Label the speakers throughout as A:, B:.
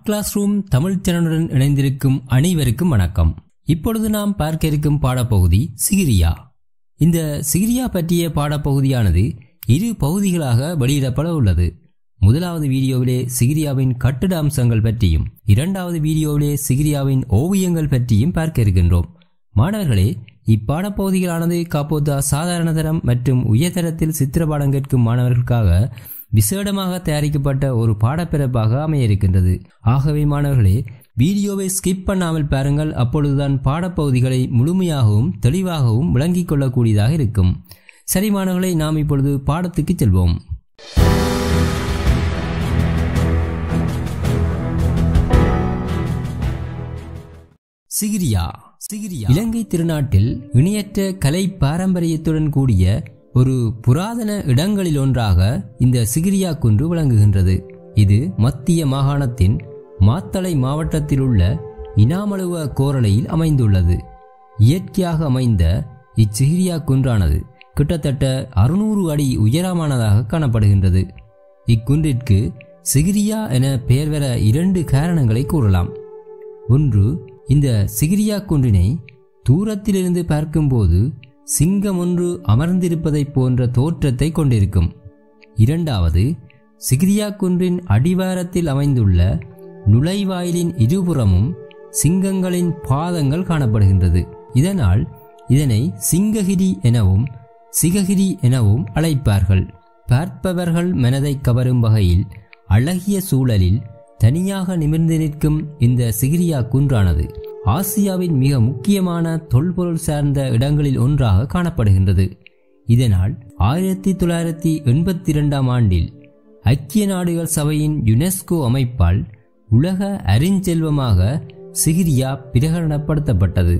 A: class room Tamil சேனலுடன் இணைந்திருக்கும் அனைவருக்கும் வணக்கம் இப்பொழுது நாம் பார்க்க இருக்கும் பாடப்பகுதி சிகிரியா இந்த சிகிரியா பற்றிய பாடப்பகுதியானது இரு பகுதிகளாக வெளியிடப்பட உள்ளது முதலாவது வீடியோவிலே சிகிரியாவின் கட்டிட அம்சங்கள் பற்றியும் இரண்டாவது வீடியோவிலே சிகிரியாவின் ஓவியங்கள் பற்றியும் பார்க்க இருக்கின்றோம் மாணவர்களே இப்பாடப்பகுதிகளானது காப்போத்தா சாதாரண தரம் மற்றும் உயர்தரத்தில் சித்திரப்பாடம் கேட்கும் மாணவர்களுக்காக விசேடமாக தயாரிக்கப்பட்ட ஒரு பாடப்பிறப்பாக அமைய இருக்கின்றது ஆகவே மாணவர்களே வீடியோவை ஸ்கிப் பண்ணாமல் பாருங்கள் அப்பொழுதுதான் பாடப்பகுதிகளை முழுமையாகவும் தெளிவாகவும் விளங்கிக் கொள்ளக்கூடியதாக இருக்கும் சரி மாணவர்களை நாம் இப்பொழுது பாடத்துக்கு செல்வோம் சிகிரியா சிகிரியா இலங்கை திருநாட்டில் இணையற்ற கலை பாரம்பரியத்துடன் கூடிய ஒரு புராதன இடங்களில் ஒன்றாக இந்த சிகிரியா குன்று விளங்குகின்றது இது மத்திய மாகாணத்தின் மாத்தளை மாவட்டத்தில் உள்ள இனாமலுவ கோரளையில் அமைந்துள்ளது இயற்கையாக அமைந்த இச்சிகிரியா குன்றானது கிட்டத்தட்ட அறுநூறு அடி உயரமானதாக காணப்படுகின்றது இக்குன்றிற்கு சிகிரியா என பெயர் பெற இரண்டு காரணங்களை கூறலாம் ஒன்று இந்த சிகிரியா குன்றினை தூரத்திலிருந்து பார்க்கும்போது சிங்கம் ஒன்று அமர்ந்திருப்பதைப் போன்ற தோற்றத்தை கொண்டிருக்கும் இரண்டாவது சிகிரியா குன்றின் அடிவாரத்தில் அமைந்துள்ள நுழைவாயிலின் இருபுறமும் சிங்கங்களின் பாதங்கள் காணப்படுகின்றது இதனால் இதனை சிங்ககிரி எனவும் சிககிரி எனவும் அழைப்பார்கள் பார்ப்பவர்கள் மனதை கவரும் வகையில் அழகிய சூழலில் தனியாக நிமிர்ந்து நிற்கும் இந்த சிகிரியா குன்றானது ஆசியாவின் மிக முக்கியமான தொல்பொருள் சார்ந்த இடங்களில் ஒன்றாக காணப்படுகின்றது இதனால் ஆயிரத்தி தொள்ளாயிரத்தி எண்பத்தி இரண்டாம் ஆண்டில் ஐக்கிய நாடுகள் சபையின் யுனெஸ்கோ அமைப்பால் உலக அரிஞ்செல்வமாக சிகிரியா பிரகடனப்படுத்தப்பட்டது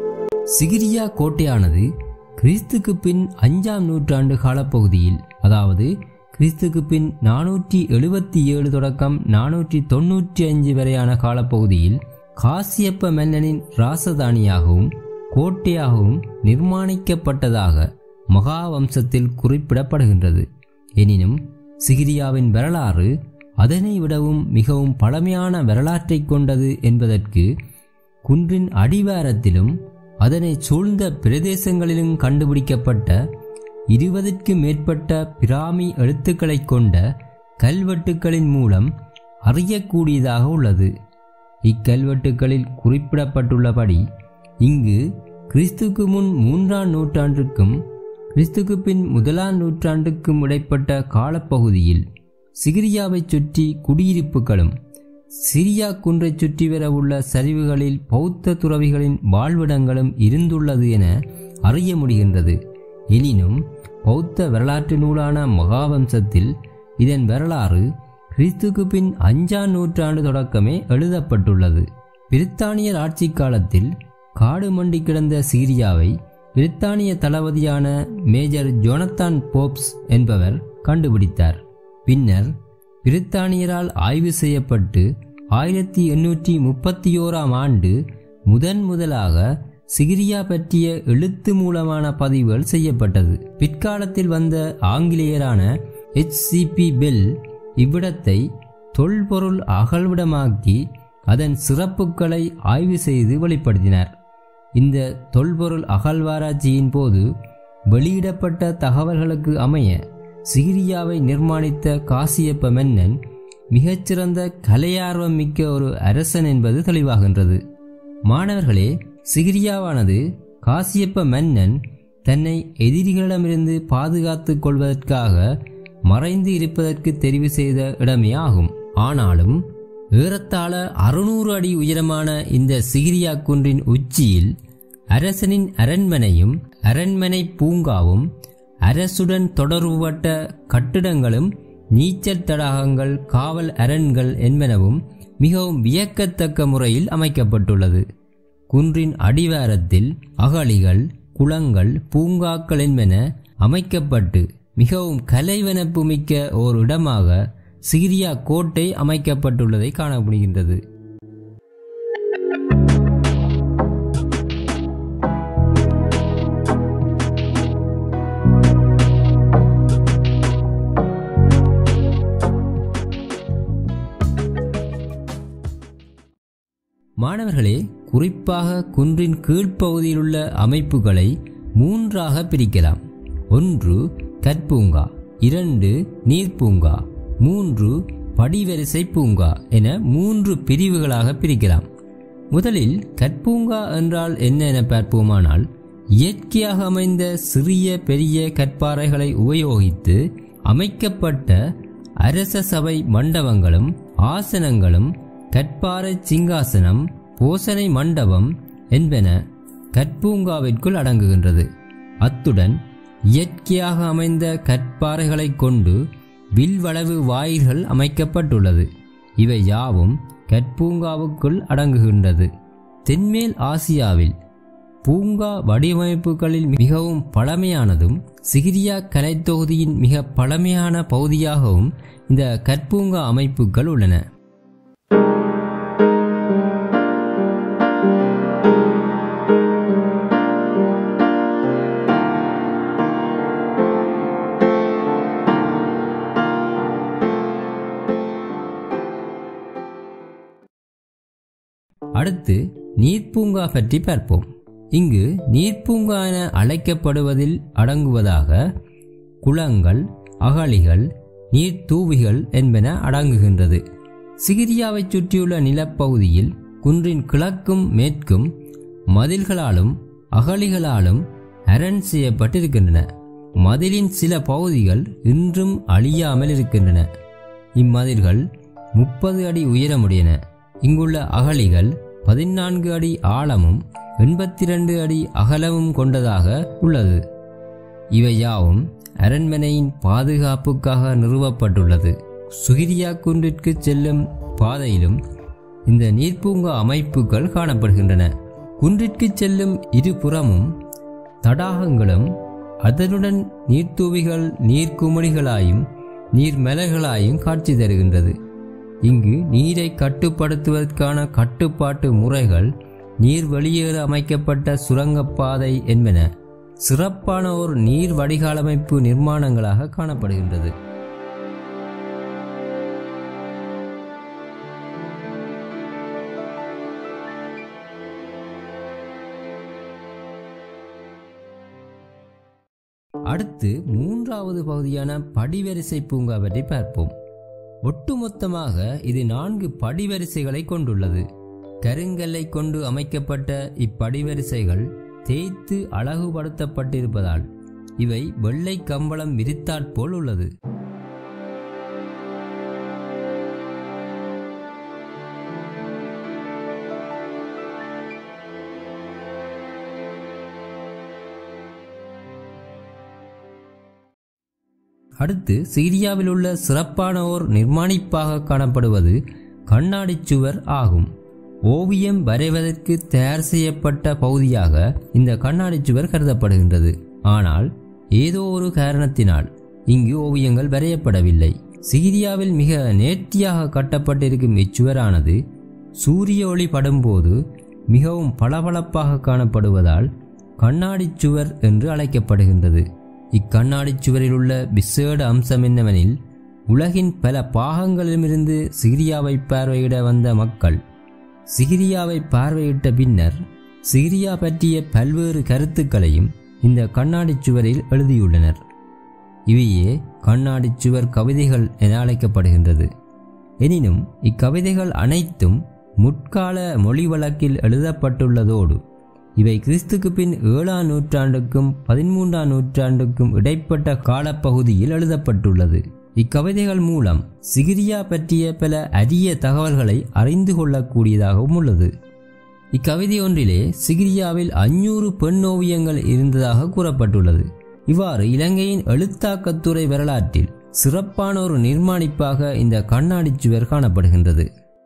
A: சிகிரியா கோட்டையானது கிறிஸ்துக்கு பின் அஞ்சாம் நூற்றாண்டு காலப்பகுதியில் அதாவது கிறிஸ்துக்கு பின் நானூற்றி எழுபத்தி ஏழு தொடக்கம் நானூற்றி தொன்னூற்றி அஞ்சு வரையான காலப்பகுதியில் காசியப்ப மன்னனின் ராசதானியாகவும் கோட்டையாகவும் நிர்மாணிக்கப்பட்டதாக மகாவம்சத்தில் குறிப்பிடப்படுகின்றது எனினும் சிகிரியாவின் வரலாறு அதனை விடவும் மிகவும் பழமையான வரலாற்றை கொண்டது என்பதற்கு குன்றின் அடிவாரத்திலும் அதனை சூழ்ந்த பிரதேசங்களிலும் கண்டுபிடிக்கப்பட்ட இருபதுக்கு மேற்பட்ட பிராமி எழுத்துக்களைக் கொண்ட கல்வெட்டுக்களின் மூலம் அறியக்கூடியதாக உள்ளது இக்கல்வெட்டுக்களில் குறிப்பிடப்பட்டுள்ளபடி இங்கு கிறிஸ்துக்கு முன் மூன்றாம் நூற்றாண்டுக்கும் கிறிஸ்துக்கு பின் முதலாம் நூற்றாண்டுக்கும் இடைப்பட்ட காலப்பகுதியில் சிகிரியாவைச் சுற்றி குடியிருப்புகளும் சிரியா குன்றைச் சுற்றி வர உள்ள சரிவுகளில் பௌத்த துறவிகளின் வாழ்விடங்களும் இருந்துள்ளது என அறிய முடிகின்றது எனினும் பௌத்த வரலாற்று நூலான மகாவம்சத்தில் இதன் வரலாறு கிறிஸ்துக்கு பின் அஞ்சாம் நூற்றாண்டு தொடக்கமே எழுதப்பட்டுள்ளது பிரித்தானியர் ஆட்சி காலத்தில் காடு மண்டி கிடந்த சீரியாவை பிரித்தானிய தளபதியான மேஜர் ஜோனத்தான் போப்ஸ் என்பவர் கண்டுபிடித்தார் பின்னர் பிரித்தானியரால் ஆய்வு செய்யப்பட்டு ஆயிரத்தி எண்ணூற்றி முப்பத்தி ஓராம் ஆண்டு முதன் முதலாக சிகிரியா பற்றிய எழுத்து மூலமான பதிவுகள் செய்யப்பட்டது பிற்காலத்தில் வந்த ஆங்கிலேயரான எச் சி பி பெல் இவ்விடத்தை தொல்பொருள் அகழ்விடமாக்கி அதன் சிறப்புகளை ஆய்வு செய்து வெளிப்படுத்தினார் இந்த தொல்பொருள் அகழ்வாராய்ச்சியின் போது வெளியிடப்பட்ட தகவல்களுக்கு அமைய சிகிரியாவை நிர்மாணித்த காசியப்ப மன்னன் மிகச்சிறந்த கலையார்வம் மிக்க ஒரு அரசன் என்பது தெளிவாகின்றது மாணவர்களே சிகிரியாவானது காசியப்ப மன்னன் தன்னை எதிரிகளிடமிருந்து பாதுகாத்துக் கொள்வதற்காக மறைந்து இருப்பதற்கு தெரிவு செய்த இடமே ஆகும் ஆனாலும் ஏறத்தாழ அறுநூறு அடி உயரமான இந்த சிகிரியா குன்றின் உச்சியில் அரசனின் அரண்மனையும் அரண்மனை பூங்காவும் அரசுடன் தொடர்புபட்ட கட்டிடங்களும் நீச்சல் தடாகங்கள் காவல் அரண்கள் என்பனவும் மிகவும் வியக்கத்தக்க முறையில் அமைக்கப்பட்டுள்ளது குன்றின் அடிவாரத்தில் அகழிகள் குளங்கள் பூங்காக்கள் என்பன அமைக்கப்பட்டு மிகவும் கலைவனப்பு மிக்க ஓர் இடமாக சிகிரியா கோட்டை அமைக்கப்பட்டுள்ளதை காண முடிகின்றது மாணவர்களே குறிப்பாக குன்றின் கீழ்ப்பகுதியில் உள்ள அமைப்புகளை மூன்றாக பிரிக்கலாம் ஒன்று கற்பூங்கா இரண்டு நீர்ப்பூங்கா மூன்று படிவரிசை பூங்கா என மூன்று பிரிவுகளாக பிரிக்கலாம் முதலில் கற்பூங்கா என்றால் என்ன என பார்ப்போமானால் இயற்கையாக அமைந்த சிறிய பெரிய கற்பாறைகளை உபயோகித்து அமைக்கப்பட்ட அரச சபை மண்டபங்களும் ஆசனங்களும் கற்பாறை சிங்காசனம் போசனை மண்டபம் என்பன கற்பூங்காவிற்குள் அடங்குகின்றது அத்துடன் இயற்கையாக அமைந்த கற்பாறைகளைக் கொண்டு வில்வளவு வாயில்கள் அமைக்கப்பட்டுள்ளது இவை யாவும் கற்பூங்காவுக்குள் அடங்குகின்றது தென்மேல் ஆசியாவில் பூங்கா வடிவமைப்புகளில் மிகவும் பழமையானதும் சிகிரியா கலைத்தொகுதியின் மிக பழமையான பகுதியாகவும் இந்த கற்பூங்கா அமைப்புகள் உள்ளன அடுத்து நீர்ப்பூங்கா பற்றி பார்ப்போம் இங்கு நீர்ப்பூங்கா என அழைக்கப்படுவதில் அடங்குவதாக குளங்கள் அகழிகள் நீர்த்தூவிகள் என்பன அடங்குகின்றது சிகிரியாவைச் சுற்றியுள்ள நிலப்பகுதியில் குன்றின் கிழக்கும் மேற்கும் மதில்களாலும் அகழிகளாலும் அரண் செய்யப்பட்டிருக்கின்றன மதிலின் சில பகுதிகள் இன்றும் அழியாமல் இருக்கின்றன இம்மதில்கள் முப்பது அடி உயரமுடையன இங்குள்ள அகழிகள் பதினான்கு அடி ஆழமும் எண்பத்தி ரெண்டு அடி அகலமும் கொண்டதாக உள்ளது இவை யாவும் அரண்மனையின் பாதுகாப்புக்காக நிறுவப்பட்டுள்ளது சுகிரியா குன்றிற்கு செல்லும் பாதையிலும் இந்த நீர்ப்பூங்கா அமைப்புகள் காணப்படுகின்றன குன்றிற்கு செல்லும் இருபுறமும் தடாகங்களும் அதனுடன் நீர்த்தூவிகள் நீர்க்குமிழிகளாயும் நீர்மலைகளாயும் காட்சி தருகின்றது இங்கு நீரை கட்டுப்படுத்துவதற்கான கட்டுப்பாட்டு முறைகள் நீர் வெளியேற அமைக்கப்பட்ட சுரங்கப்பாதை என்பன சிறப்பான ஒரு நீர் வடிகாலமைப்பு நிர்மாணங்களாக காணப்படுகின்றது அடுத்து மூன்றாவது பகுதியான படிவரிசை பூங்கா பற்றி பார்ப்போம் ஒட்டுமொத்தமாக இது நான்கு படிவரிசைகளை கொண்டுள்ளது கருங்கல்லை கொண்டு அமைக்கப்பட்ட இப்படிவரிசைகள் தேய்த்து அழகுபடுத்தப்பட்டிருப்பதால் இவை வெள்ளை கம்பளம் விரித்தாற்போல் உள்ளது அடுத்து சிரியாவில் உள்ள சிறப்பான ஓர் நிர்மாணிப்பாக காணப்படுவது கண்ணாடிச் சுவர் ஆகும் ஓவியம் வரைவதற்கு தயார் செய்யப்பட்ட பகுதியாக இந்த கண்ணாடிச் சுவர் கருதப்படுகின்றது ஆனால் ஏதோ ஒரு காரணத்தினால் இங்கு ஓவியங்கள் வரையப்படவில்லை சிரியாவில் மிக நேர்த்தியாக கட்டப்பட்டிருக்கும் இச்சுவரானது சூரிய ஒளி படும்போது மிகவும் பளபளப்பாக காணப்படுவதால் கண்ணாடிச் சுவர் என்று அழைக்கப்படுகின்றது இக்கண்ணாடிச் சுவரில் உள்ள விசேட அம்சம் என்னவெனில் உலகின் பல பாகங்களிலுமிருந்து சிரியாவை பார்வையிட வந்த மக்கள் சிகிரியாவை பார்வையிட்ட பின்னர் சிகிரியா பற்றிய பல்வேறு கருத்துக்களையும் இந்த கண்ணாடிச் சுவரில் எழுதியுள்ளனர் இவையே கண்ணாடிச் சுவர் கவிதைகள் என அழைக்கப்படுகின்றது எனினும் இக்கவிதைகள் அனைத்தும் முற்கால மொழி வழக்கில் எழுதப்பட்டுள்ளதோடு இவை கிறிஸ்துக்கு பின் ஏழாம் நூற்றாண்டுக்கும் பதிமூன்றாம் நூற்றாண்டுக்கும் இடைப்பட்ட காலப்பகுதியில் எழுதப்பட்டுள்ளது இக்கவிதைகள் மூலம் சிகிரியா பற்றிய பல அரிய தகவல்களை அறிந்து கொள்ளக்கூடியதாகவும் உள்ளது இக்கவிதை ஒன்றிலே சிகிரியாவில் அஞ்சூறு பெண் ஓவியங்கள் இருந்ததாக கூறப்பட்டுள்ளது இவ்வாறு இலங்கையின் எழுத்தாக்கத்துறை வரலாற்றில் சிறப்பான ஒரு நிர்மாணிப்பாக இந்த கண்ணாடிச் சுவர் காணப்படுகின்றது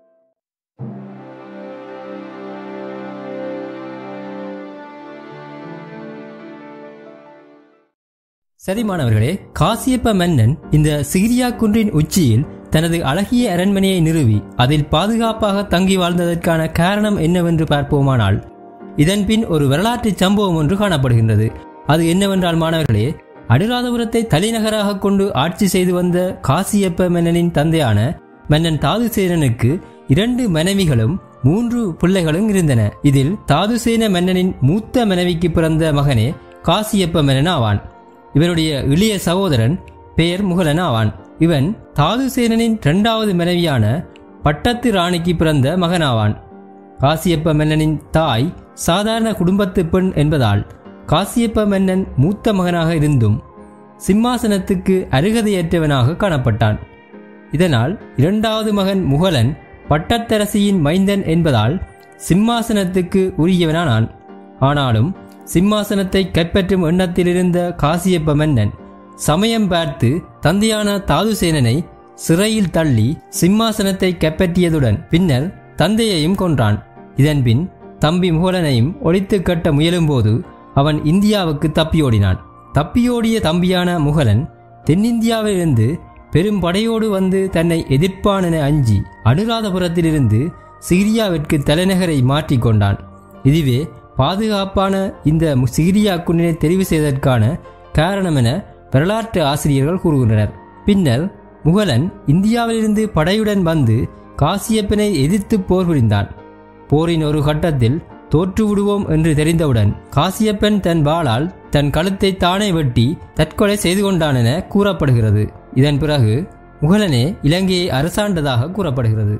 A: சரி மாணவர்களே காசியப்ப மன்னன் இந்த சிகிரியா குன்றின் உச்சியில் தனது அழகிய அரண்மனையை நிறுவி அதில் பாதுகாப்பாக தங்கி வாழ்ந்ததற்கான காரணம் என்னவென்று பார்ப்போமானால் இதன் பின் ஒரு வரலாற்று சம்பவம் ஒன்று காணப்படுகின்றது அது என்னவென்றால் மாணவர்களே அனுராதபுரத்தை தலைநகராக கொண்டு ஆட்சி செய்து வந்த காசியப்ப மன்னனின் தந்தையான மன்னன் தாதுசேனனுக்கு இரண்டு மனைவிகளும் மூன்று பிள்ளைகளும் இருந்தன இதில் தாதுசேன மன்னனின் மூத்த மனைவிக்கு பிறந்த மகனே காசியப்ப மன்னன் ஆவான் இவனுடைய இளைய சகோதரன் பெயர் முகலன் ஆவான் இவன் தாதுசேனனின் இரண்டாவது மனைவியான பட்டத்து ராணிக்கு பிறந்த மகனாவான் காசியப்ப மன்னனின் தாய் சாதாரண குடும்பத்து பெண் என்பதால் காசியப்ப மன்னன் மூத்த மகனாக இருந்தும் சிம்மாசனத்துக்கு அருகதையற்றவனாக காணப்பட்டான் இதனால் இரண்டாவது மகன் முகலன் பட்டத்தரசியின் மைந்தன் என்பதால் சிம்மாசனத்துக்கு உரியவனானான் ஆனாலும் சிம்மாசனத்தை கைப்பற்றும் எண்ணத்திலிருந்த காசியப்ப மன்னன் சமயம் பார்த்து தந்தையான தாதுசேனனை சிறையில் தள்ளி சிம்மாசனத்தை கைப்பற்றியதுடன் பின்னர் தந்தையையும் கொன்றான் இதன்பின் தம்பி முகலனையும் ஒழித்து கட்ட முயலும்போது அவன் இந்தியாவுக்கு தப்பியோடினான் தப்பியோடிய தம்பியான முகலன் தென்னிந்தியாவிலிருந்து பெரும் படையோடு வந்து தன்னை எதிர்ப்பான் என அஞ்சி அனுராதபுரத்திலிருந்து சிரியாவிற்கு தலைநகரை மாற்றிக்கொண்டான் இதுவே பாதுகாப்பான இந்த சிகிரியா குன்றினை தெரிவு செய்ததற்கான காரணம் என வரலாற்று ஆசிரியர்கள் கூறுகின்றனர் பின்னர் முகலன் இந்தியாவிலிருந்து படையுடன் வந்து காசியப்பனை எதிர்த்து போர் புரிந்தான் போரின் ஒரு கட்டத்தில் தோற்று விடுவோம் என்று தெரிந்தவுடன் காசியப்பன் தன் வாளால் தன் கழுத்தை தானே வெட்டி தற்கொலை செய்து கொண்டான் என கூறப்படுகிறது இதன் பிறகு முகலனே இலங்கையை அரசாண்டதாக கூறப்படுகிறது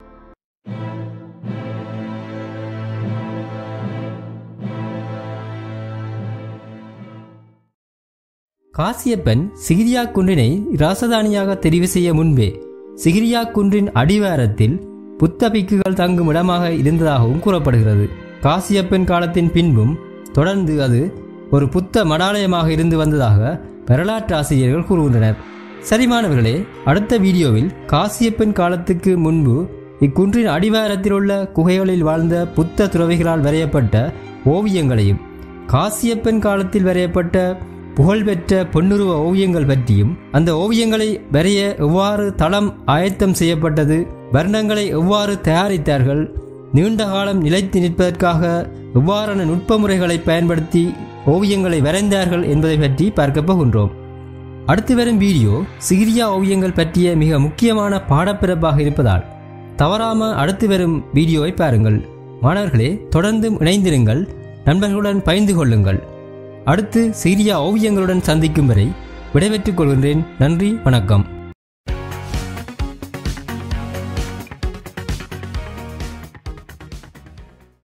A: காசியப்பன் சிகிரியா குன்றினை ராசதானியாக தெரிவு செய்ய முன்பே சிகிரியா குன்றின் அடிவாரத்தில் புத்த பிக்குகள் தங்கும் இடமாக இருந்ததாகவும் கூறப்படுகிறது காசியப்பன் காலத்தின் பின்பும் தொடர்ந்து அது ஒரு புத்த மடாலயமாக இருந்து வந்ததாக வரலாற்று ஆசிரியர்கள் கூறுகின்றனர் சரி மாணவர்களே அடுத்த வீடியோவில் காசியப்பன் காலத்துக்கு முன்பு இக்குன்றின் அடிவாரத்தில் உள்ள குகைகளில் வாழ்ந்த புத்த துறவிகளால் வரையப்பட்ட ஓவியங்களையும் காசியப்பன் காலத்தில் வரையப்பட்ட புகழ்பெற்ற பொன்னுருவ ஓவியங்கள் பற்றியும் அந்த ஓவியங்களை வரைய எவ்வாறு தளம் ஆயத்தம் செய்யப்பட்டது வர்ணங்களை எவ்வாறு தயாரித்தார்கள் நீண்ட காலம் நிலைத்து நிற்பதற்காக எவ்வாறான நுட்ப முறைகளை பயன்படுத்தி ஓவியங்களை வரைந்தார்கள் என்பதை பற்றி பார்க்க போகின்றோம் அடுத்து வரும் வீடியோ சிகிரியா ஓவியங்கள் பற்றிய மிக முக்கியமான பாடப்பிறப்பாக இருப்பதால் தவறாம அடுத்து வரும் வீடியோவை பாருங்கள் மாணவர்களே தொடர்ந்தும் இணைந்திருங்கள் நண்பர்களுடன் பகிர்ந்து கொள்ளுங்கள் அடுத்து சிரியா ஓவியங்களுடன் சந்திக்கும் வரை விடைபெற்றுக் கொள்கின்றேன் நன்றி வணக்கம்